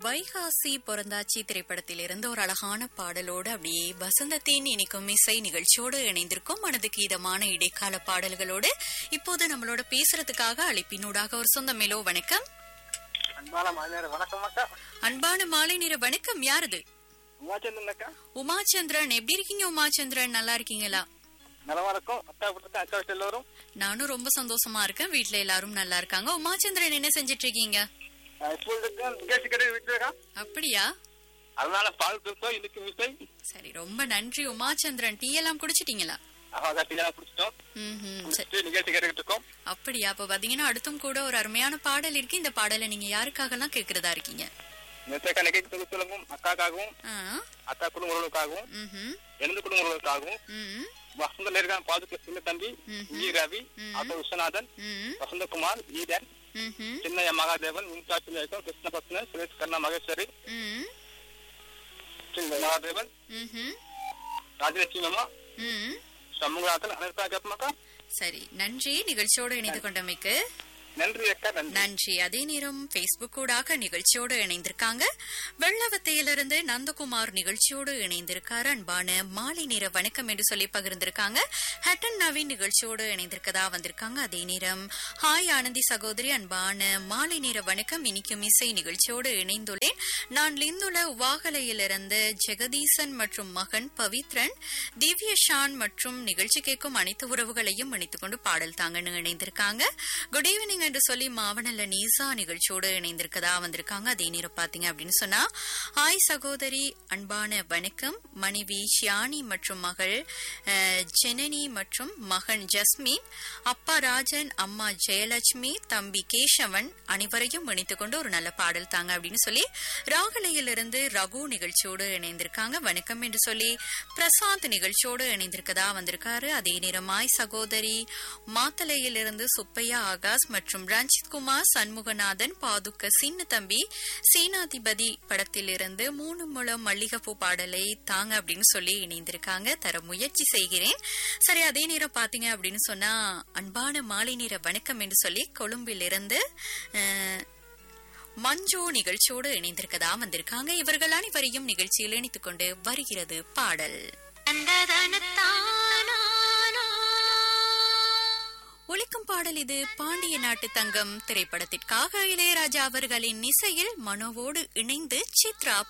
வைகாசி பொறந்தாச்சி திரைப்படத்தில் இருந்து ஒரு அழகான பாடலோடு அப்படியே வசந்தத்தின் இனிக்கும் இசை நிகழ்ச்சியோடு இணைந்திருக்கும் மனதுக்கு இதமான இடைக்கால பாடல்களோடு இப்போது நம்மளோட பேசுறதுக்காக அழைப்பினூடாக ஒரு சொந்தமேலோ வணக்கம் அன்பான மனிதர் வணக்கம் அக்கா அன்பான மாலை நிற வணக்கம் யாரது உமாச்சந்திரன் அக்கா உமாச்சந்திரன் எப்படி இருக்கீங்க உமாச்சந்திரன் நல்லா இருக்கீங்களா நலமா இருக்கும் அக்கா விட்டு அக்கா விட்டு எல்லோரும் நானும் ரொம்ப சந்தோஷமா இருக்கேன் வீட்ல எல்லாரும் நல்லா இருக்காங்க உமாச்சந்திரன் என்ன செஞ்சிட்டு இருக்கீங்க ஸ்கூல் இருக்கு நிகழ்ச்சி கடை வீட்டு இருக்கா அப்படியா அதனால பால் கொடுத்தோம் இன்னைக்கு மிசை சரி ரொம்ப நன்றி உமாச்சந்திரன் டீ எல்லாம் குடிச்சிட்டீங்களா அக்கா டீலாம் குடிச்சிட்டோம் ம்ஹும். சரி குடிச்சிட்டு நிகழ்ச்சி கேட்டுக்கிட்டு இருக்கோம் அப்படியா அப்ப பாத்தீங்கன்னா அடுத்தும் கூட ஒரு அருமையான பாடல் இருக்கு இந்த பாடலை நீங்க யாருக்காகலாம் கேக்குறதா இருக்கீங்க நேற்று நிகழ்ச்சி தொகுப்புலகும் அக்காக்காகவும் ஆ, அக்கா குடும்ப உறவுக்காகவும் ம்ஹும், எனது குடும்ப உறவுக்காகவும் ம், வசந்த நேர்கான் பாதுக்க சின்ன தம்பி வி ரவி ஆட்டோ விஸ்வநாதன் ம், வசந்தகுமார் ஈடன் ம்ஹும், சின்னைய மகாதேவன் மும்தாஜ் நாயக்கம் கிருஷ்ணபத்ன சுரேஷ் கர்ணா மகேஸ்வரி ம், சின்ன மகாதேவன் ம்ஹும், ராஜலட்சுமி அம்மா ம். சண்முகநாதன் அனந்தா கேப்பமாக்கா சரி நன்றி நிகழ்ச்சியோடு இணைந்து கொண்டமைக்கு நன்றி அக்கா நன்றி நன்றி அதே நேரம் பேஸ்புக் ஊடாக நிகழ்ச்சியோடு இணைந்திருக்காங்க வெள்ளவத்தையிலிருந்து நந்தகுமார் நிகழ்ச்சியோடு இணைந்திருக்காரு அன்பான மாலை நேர வணக்கம் என்று சொல்லி பகிர்ந்திருக்காங்க ஹட்டன் நவீன் நிகழ்ச்சியோடு இணைந்திருக்கதா வந்திருக்காங்க அதே நேரம் ஹாய் ஆனந்தி சகோதரி அன்பான மாலை நேர வணக்கம் இனிக்கும் இசை நிகழ்ச்சியோடு இணைந்துள்ளேன் நான் லிந்துல உவாகலையிலிருந்து ஜெகதீசன் மற்றும் மகன் பவித்ரன் திவ்யஷான் மற்றும் நிகழ்ச்சி கேட்கும் அனைத்து உறவுகளையும் இணைத்துக் கொண்டு பாடல் தாங்கன்னு இணைந்திருக்காங்க குட் ஈவினிங் என்று சொல்லி மாவனல்ல நீசா நிகழ்ச்சியோடு இணைந்திருக்கதா வந்திருக்காங்க அதே நேரம் பாத்தீங்க அப்படின்னு சொன்னா ஹாய் சகோதரி அன்பான வணக்கம் மனைவி ஷியானி மற்றும் மகள் அஹ், ஜெனனி மற்றும் மகன் ஜஸ்மின் அப்பா ராஜன் அம்மா ஜெயலட்சுமி தம்பி கேசவன் அனைவரையும் இணைத்துக் கொண்டு ஒரு நல்ல பாடல் தாங்க அப்படின்னு சொல்லி ராகலையிலிருந்து ரகு நிகழ்ச்சியோடு இணைந்திருக்காங்க வணக்கம் என்று சொல்லி பிரசாந்த் நிகழ்ச்சியோடு இணைந்திருக்கதா வந்திருக்காரு அதே நேரமாய் சகோதரி மாத்தலையிலிருந்து சுப்பையா ஆகாஷ் மற்றும் ரஞ்சித் குமார் சண்முகநாதன் பாதுக்க சின்ன தம்பி சேனாதிபதி படத்திலிருந்து மூணு முழம் மல்லிகைப்பூ பாடலை தாங்க அப்படின்னு சொல்லி இணைந்திருக்காங்க தர முயற்சி செய்கிறேன் சரி அதே நேரம் பாத்தீங்க அப்படின்னு சொன்னா அன்பான மாலை நேர வணக்கம் என்று சொல்லி கொழும்பிலிருந்து அஹ், மஞ்சு நிகழ்ச்சியோடு இணைந்திருக்கதா வந்திருக்காங்க இவர்கள் அனைவரையும் நிகழ்ச்சியில் இணைத்துக் கொண்டு வருகிறது பாடல் ஒலிக்கும் பாடல் இது பாண்டிய நாட்டு தங்கம் திரைப்படத்திற்காக இளையராஜா அவர்களின் இசையில் மனோவோடு இணைந்து சித்ரா